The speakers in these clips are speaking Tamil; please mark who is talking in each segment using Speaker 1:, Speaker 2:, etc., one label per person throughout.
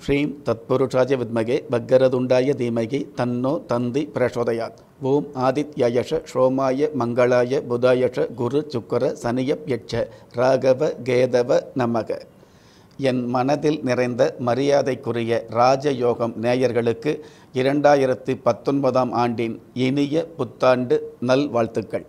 Speaker 1: ஸ்ரீம் தத்புருஷாய வித்மகே பக்கரதுண்டாய தீமகி தன்னோ தந்தி பிரசோதயாத் ஓம் ஆதித்யயஷ ஷோமாய மங்களாய புதாயஷ குரு சுக்கர சனியப் யட்ச ராகவ கேதவ நமக என் மனதில் நிறைந்த மரியாதைக்குரிய ராஜயோகம் நேயர்களுக்கு இரண்டாயிரத்தி பத்தொன்பதாம் ஆண்டின் இனிய புத்தாண்டு நல்வாழ்த்துக்கள்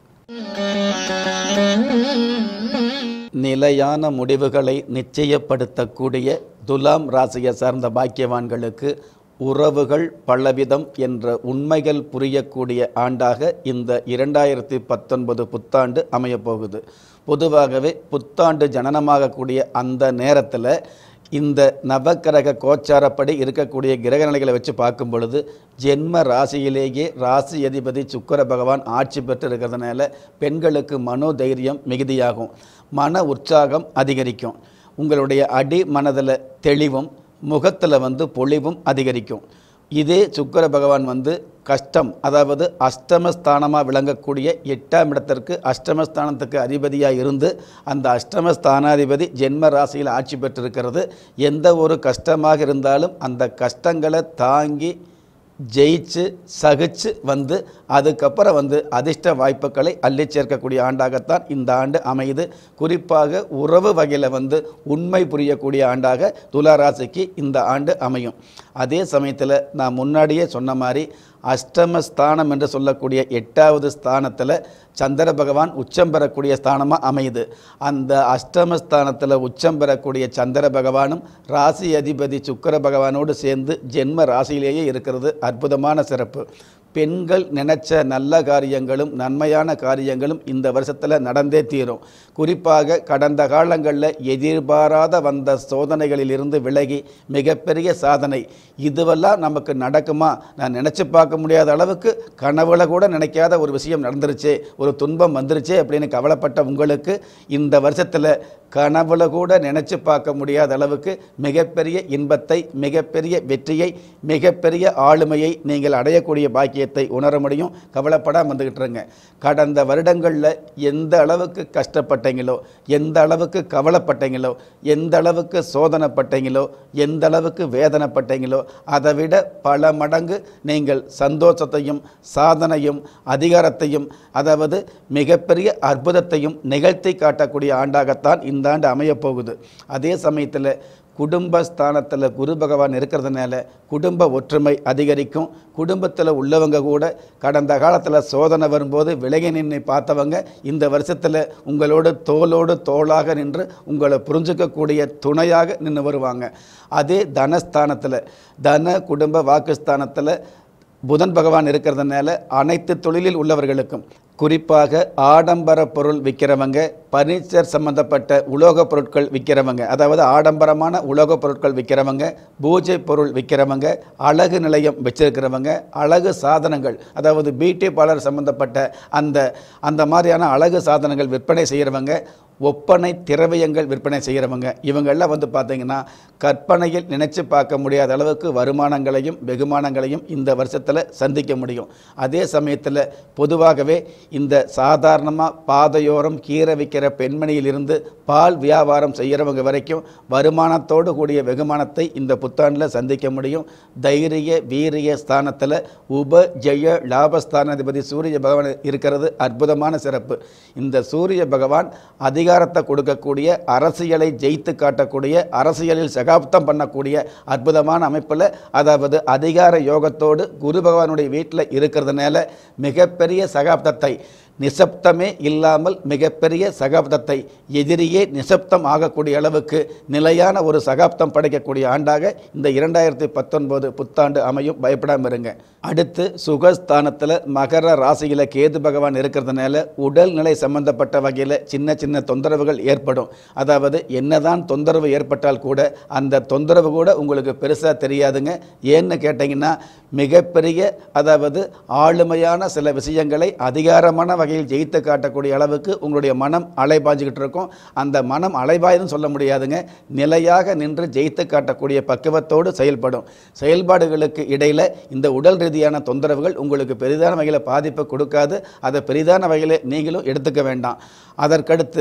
Speaker 1: நிலையான முடிவுகளை நிச்சயப்படுத்தக்கூடிய துலாம் ராசியை சார்ந்த பாக்கியவான்களுக்கு உறவுகள் பலவிதம் என்ற உண்மைகள் புரியக்கூடிய ஆண்டாக இந்த இரண்டாயிரத்தி பத்தொன்பது புத்தாண்டு அமையப்போகுது பொதுவாகவே புத்தாண்டு ஜனனமாகக்கூடிய அந்த நேரத்தில் இந்த நவக்கிரக கோச்சாரப்படி இருக்கக்கூடிய கிரக நிலைகளை வச்சு பார்க்கும் பொழுது ஜென்ம ராசியிலேயே ராசி அதிபதி சுக்கர பகவான் ஆட்சி பெற்று இருக்கிறதுனால பெண்களுக்கு மனோதைரியம் மிகுதியாகும் மன உற்சாகம் அதிகரிக்கும் உங்களுடைய அடி மனதில் தெளிவும் முகத்தில் வந்து பொலிவும் அதிகரிக்கும் இதே சுக்கர பகவான் வந்து கஷ்டம் அதாவது அஷ்டமஸ்தானமாக விளங்கக்கூடிய எட்டாம் இடத்திற்கு அஷ்டமஸ்தானத்துக்கு அதிபதியாக இருந்து அந்த அஷ்டமஸ்தானாதிபதி ஜென்ம ராசியில் ஆட்சி பெற்றிருக்கிறது எந்த ஒரு கஷ்டமாக இருந்தாலும் அந்த கஷ்டங்களை தாங்கி ஜெயிச்சு சகிச்சு வந்து அதுக்கப்புறம் வந்து அதிர்ஷ்ட வாய்ப்புகளை அள்ளி சேர்க்கக்கூடிய ஆண்டாகத்தான் இந்த ஆண்டு அமையுது குறிப்பாக உறவு வகையில் வந்து உண்மை புரியக்கூடிய ஆண்டாக துளாராசிக்கு இந்த ஆண்டு அமையும் அதே சமயத்தில் நான் முன்னாடியே சொன்ன மாதிரி அஷ்டமஸ்தானம் என்று சொல்லக்கூடிய எட்டாவது ஸ்தானத்தில் சந்திர பகவான் உச்சம் பெறக்கூடிய ஸ்தானமாக அமையுது அந்த அஷ்டமஸ்தானத்தில் உச்சம் பெறக்கூடிய சந்திர பகவானும் ராசி அதிபதி சுக்கர பகவானோடு சேர்ந்து ஜென்ம ராசியிலேயே இருக்கிறது அற்புதமான சிறப்பு பெண்கள் நினைச்ச நல்ல காரியங்களும் நன்மையான காரியங்களும் இந்த வருஷத்தில் நடந்தே தீரும் குறிப்பாக கடந்த காலங்களில் எதிர்பாராத வந்த சோதனைகளிலிருந்து விலகி மிகப்பெரிய சாதனை இதுவெல்லாம் நமக்கு நடக்குமா நான் நினச்சி பார்க்க முடியாத அளவுக்கு கனவுல கூட நினைக்காத ஒரு விஷயம் நடந்துருச்சே ஒரு துன்பம் வந்துருச்சே அப்படின்னு கவலைப்பட்ட உங்களுக்கு இந்த வருஷத்தில் கனவுல கூட நினச்சி பார்க்க முடியாத அளவுக்கு மிகப்பெரிய இன்பத்தை மிகப்பெரிய வெற்றியை மிகப்பெரிய ஆளுமையை நீங்கள் அடையக்கூடிய பாக்கியத்தை உணர முடியும் கவலைப்படாமல் வந்துக்கிட்டு இருங்க கடந்த வருடங்களில் எந்த அளவுக்கு கஷ்டப்பட்டீங்களோ எந்த அளவுக்கு கவலைப்பட்டீங்களோ எந்த அளவுக்கு சோதனைப்பட்டீங்களோ எந்த அளவுக்கு வேதனைப்பட்டீங்களோ அதை விட பல மடங்கு நீங்கள் சந்தோஷத்தையும் சாதனையும் அதிகாரத்தையும் அதாவது மிகப்பெரிய அற்புதத்தையும் நிகழ்த்தி காட்டக்கூடிய ஆண்டாகத்தான் இந்த ஆண்டு அமையப்போகுது அதே சமயத்தில் குடும்பஸ்தானத்தில் குரு பகவான் இருக்கிறதுனால குடும்ப ஒற்றுமை அதிகரிக்கும் குடும்பத்தில் உள்ளவங்க கூட கடந்த காலத்தில் சோதனை வரும்போது விலகி நின்று பார்த்தவங்க இந்த வருஷத்தில் உங்களோட தோளோடு தோளாக நின்று உங்களை புரிஞ்சுக்கக்கூடிய துணையாக நின்று வருவாங்க அதே தனஸ்தானத்தில் தன குடும்ப வாக்குஸ்தானத்தில் புதன் பகவான் இருக்கிறதுனால அனைத்து தொழிலில் உள்ளவர்களுக்கும் குறிப்பாக ஆடம்பர பொருள் விற்கிறவங்க பர்னிச்சர் சம்பந்தப்பட்ட உலோகப் பொருட்கள் விற்கிறவங்க அதாவது ஆடம்பரமான உலோகப் பொருட்கள் விற்கிறவங்க பூஜை பொருள் விற்கிறவங்க அழகு நிலையம் வச்சிருக்கிறவங்க அழகு சாதனங்கள் அதாவது பியூட்டி பார்லர் சம்பந்தப்பட்ட அந்த அந்த மாதிரியான அழகு சாதனங்கள் விற்பனை செய்கிறவங்க ஒப்பனை திரவியங்கள் விற்பனை செய்கிறவங்க இவங்கெல்லாம் வந்து பார்த்தீங்கன்னா கற்பனையில் நினைச்சு பார்க்க முடியாத அளவுக்கு வருமானங்களையும் வெகுமானங்களையும் இந்த வருஷத்தில் சந்திக்க முடியும் அதே சமயத்தில் பொதுவாகவே இந்த சாதாரணமாக பாதையோரம் கீரை விற்கிற பெண்மணியிலிருந்து பால் வியாபாரம் செய்கிறவங்க வரைக்கும் வருமானத்தோடு கூடிய வெகுமானத்தை இந்த புத்தாண்டில் சந்திக்க முடியும் தைரிய வீரிய ஸ்தானத்தில் உப ஜெய லாபஸ்தானாதிபதி சூரிய பகவான் இருக்கிறது அற்புதமான சிறப்பு இந்த சூரிய பகவான் அதிகாரத்தை கொடுக்கக்கூடிய அரசியலை ஜெயித்து காட்டக்கூடிய அரசியலில் சகாப்தம் பண்ணக்கூடிய அற்புதமான அமைப்பில் அதாவது அதிகார யோகத்தோடு குரு பகவானுடைய வீட்டில் இருக்கிறதுனால மிகப்பெரிய சகாப்தத்தை நிசப்தமே இல்லாமல் மிகப்பெரிய சகாப்தத்தை எதிரியே நிசப்தம் ஆகக்கூடிய அளவுக்கு நிலையான ஒரு சகாப்தம் படைக்கக்கூடிய ஆண்டாக இந்த இரண்டாயிரத்தி பத்தொன்பது புத்தாண்டு அமையும் பயப்படாமல் இருங்க அடுத்து சுகஸ்தானத்தில் மகர ராசியில் கேது பகவான் இருக்கிறதுனால உடல்நிலை சம்பந்தப்பட்ட வகையில் சின்ன சின்ன தொந்தரவுகள் ஏற்படும் அதாவது என்னதான் தொந்தரவு ஏற்பட்டால் கூட அந்த தொந்தரவு கூட உங்களுக்கு பெருசாக தெரியாதுங்க ஏன்னு கேட்டிங்கன்னா மிகப்பெரிய அதாவது ஆளுமையான சில விஷயங்களை அதிகாரமான வகையில் ஜெயித்து காட்டக்கூடிய அளவுக்கு உங்களுடைய மனம் அலைபாய்ஞ்சிக்கிட்டு இருக்கும் அந்த மனம் அலைபாயுதுன்னு சொல்ல முடியாதுங்க நிலையாக நின்று ஜெயித்து காட்டக்கூடிய பக்குவத்தோடு செயல்படும் செயல்பாடுகளுக்கு இடையில் இந்த உடல் ரீதியான தொந்தரவுகள் உங்களுக்கு பெரிதான வகையில் பாதிப்பை கொடுக்காது அதை பெரிதான வகையில் நீங்களும் எடுத்துக்க வேண்டாம் அதற்கடுத்து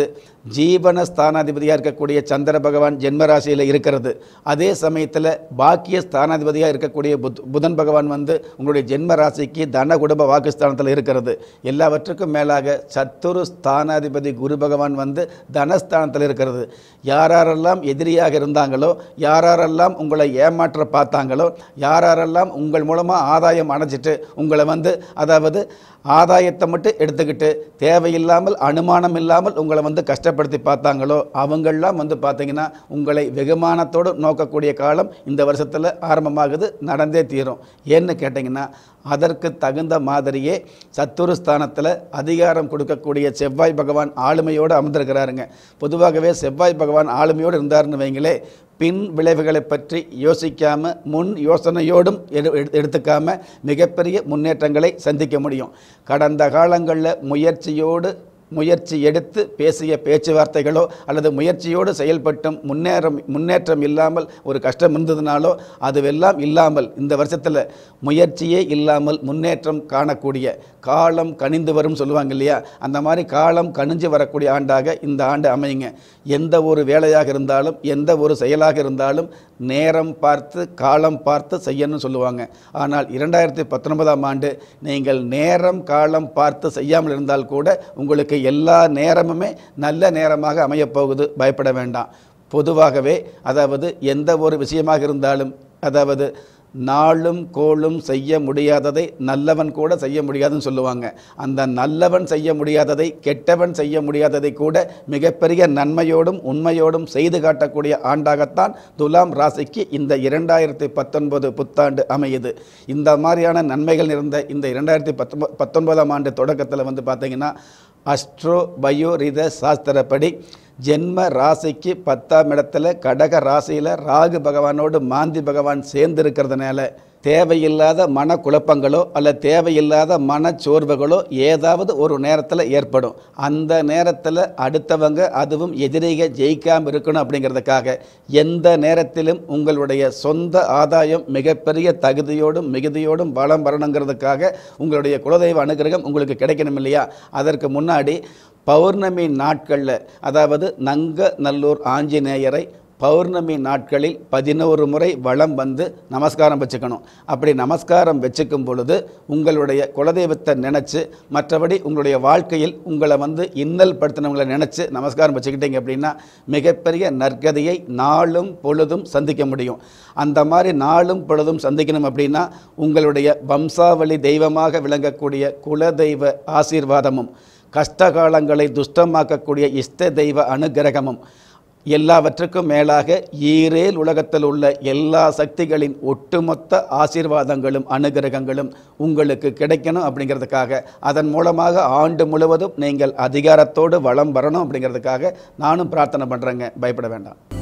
Speaker 1: ஜீவன ஸ்தானாதிபதியாக இருக்கக்கூடிய சந்திர பகவான் ஜென்மராசியில் இருக்கிறது அதே சமயத்தில் பாக்கிய ஸ்தானாதிபதியாக இருக்கக்கூடிய புத் புதன் பகவான் வந்து உங்களுடைய ஜென்ம ராசிக்கு தன குடும்ப வாக்குஸ்தானத்தில் இருக்கிறது எல்லாவற்றுக்கும் மேலாக சத்துரு ஸ்தானாதிபதி குரு பகவான் வந்து தனஸ்தானத்தில் இருக்கிறது யாரெல்லாம் எதிரியாக இருந்தாங்களோ யாரெல்லாம் உங்களை ஏமாற்ற பார்த்தாங்களோ யாரெல்லாம் உங்கள் மூலமாக ஆதாயம் அடைச்சிட்டு உங்களை வந்து அதாவது ஆதாயத்தை மட்டும் எடுத்துக்கிட்டு தேவையில்லாமல் அனுமானம் இல்லாமல் உங்களை வந்து கஷ்டப்படுத்தி பார்த்தாங்களோ அவங்கெல்லாம் வந்து பார்த்தீங்கன்னா உங்களை வெகுமானத்தோடு நோக்கக்கூடிய காலம் இந்த வருஷத்தில் ஆரம்பமாகுது நடந்தே தீரும் ஏன்னு கேட்டிங்கன்னா அதற்கு தகுந்த மாதிரியே சத்துரு ஸ்தானத்தில் அதிகாரம் கொடுக்கக்கூடிய செவ்வாய் பகவான் ஆளுமையோடு அமர்ந்திருக்கிறாருங்க பொதுவாகவே செவ்வாய் பகவான் ஆளுமையோடு இருந்தாருன்னு வைங்களே பின் விளைவுகளை பற்றி யோசிக்காம முன் யோசனையோடும் எடு எடு- எடுத்துக்காம மிகப்பெரிய முன்னேற்றங்களை சந்திக்க முடியும் கடந்த காலங்களில் முயற்சியோடு முயற்சி எடுத்து பேசிய பேச்சுவார்த்தைகளோ அல்லது முயற்சியோடு செயல்பட்டும் முன்னேறம் முன்னேற்றம் இல்லாமல் ஒரு கஷ்டம் இருந்ததுனாலோ அதுவெல்லாம் இல்லாமல் இந்த வருஷத்தில் முயற்சியே இல்லாமல் முன்னேற்றம் காணக்கூடிய காலம் கனிந்து வரும் சொல்லுவாங்க இல்லையா அந்த மாதிரி காலம் கனிஞ்சு வரக்கூடிய ஆண்டாக இந்த ஆண்டு அமையுங்க எந்த ஒரு வேலையாக இருந்தாலும் எந்த ஒரு செயலாக இருந்தாலும் நேரம் பார்த்து காலம் பார்த்து செய்யணும்னு சொல்லுவாங்க ஆனால் இரண்டாயிரத்தி பத்தொன்பதாம் ஆண்டு நீங்கள் நேரம் காலம் பார்த்து செய்யாமல் இருந்தால் கூட உங்களுக்கு எல்லா நேரமுமே நல்ல நேரமாக அமையப் போகுது பயப்பட வேண்டாம் பொதுவாகவே அதாவது எந்த ஒரு விஷயமாக இருந்தாலும் அதாவது நாளும் கோளும் செய்ய முடியாததை நல்லவன் கூட செய்ய முடியாதுன்னு சொல்லுவாங்க அந்த நல்லவன் செய்ய முடியாததை கெட்டவன் செய்ய முடியாததை கூட மிகப்பெரிய நன்மையோடும் உண்மையோடும் செய்து காட்டக்கூடிய ஆண்டாகத்தான் துலாம் ராசிக்கு இந்த இரண்டாயிரத்தி பத்தொன்பது புத்தாண்டு அமையுது இந்த மாதிரியான நன்மைகள் நிறைந்த இந்த இரண்டாயிரத்தி பத்தொன்ப பத்தொன்பதாம் ஆண்டு தொடக்கத்தில் வந்து பார்த்தீங்கன்னா அஸ்ட்ரோ பயோரித சாஸ்திரப்படி ஜென்ம ராசிக்கு பத்தாம் இடத்துல கடக ராசியில் ராகு பகவானோடு மாந்தி பகவான் சேர்ந்து இருக்கிறதுனால தேவையில்லாத மனக்குழப்பங்களோ அல்ல தேவையில்லாத மனச்சோர்வுகளோ ஏதாவது ஒரு நேரத்தில் ஏற்படும் அந்த நேரத்தில் அடுத்தவங்க அதுவும் எதிரிக ஜெயிக்காமல் இருக்கணும் அப்படிங்கிறதுக்காக எந்த நேரத்திலும் உங்களுடைய சொந்த ஆதாயம் மிகப்பெரிய தகுதியோடும் மிகுதியோடும் பலம் வரணுங்கிறதுக்காக உங்களுடைய குலதெய்வ அனுகிரகம் உங்களுக்கு கிடைக்கணும் இல்லையா அதற்கு முன்னாடி பௌர்ணமி நாட்களில் அதாவது நங்க நல்லூர் ஆஞ்சநேயரை பௌர்ணமி நாட்களில் பதினோரு முறை வலம் வந்து நமஸ்காரம் வச்சுக்கணும் அப்படி நமஸ்காரம் வச்சுக்கும் பொழுது உங்களுடைய குலதெய்வத்தை நினச்சி மற்றபடி உங்களுடைய வாழ்க்கையில் உங்களை வந்து இன்னல் படுத்தினவங்களை நினச்சி நமஸ்காரம் வச்சுக்கிட்டீங்க அப்படின்னா மிகப்பெரிய நற்கதியை நாளும் பொழுதும் சந்திக்க முடியும் அந்த மாதிரி நாளும் பொழுதும் சந்திக்கணும் அப்படின்னா உங்களுடைய வம்சாவளி தெய்வமாக விளங்கக்கூடிய குலதெய்வ ஆசீர்வாதமும் கஷ்டகாலங்களை துஷ்டமாக்கக்கூடிய இஷ்ட தெய்வ அனுகிரகமும் எல்லாவற்றுக்கும் மேலாக ஈரேல் உலகத்தில் உள்ள எல்லா சக்திகளின் ஒட்டுமொத்த ஆசீர்வாதங்களும் அனுகிரகங்களும் உங்களுக்கு கிடைக்கணும் அப்படிங்கிறதுக்காக அதன் மூலமாக ஆண்டு முழுவதும் நீங்கள் அதிகாரத்தோடு வளம் வரணும் அப்படிங்கிறதுக்காக நானும் பிரார்த்தனை பண்ணுறேங்க பயப்பட வேண்டாம்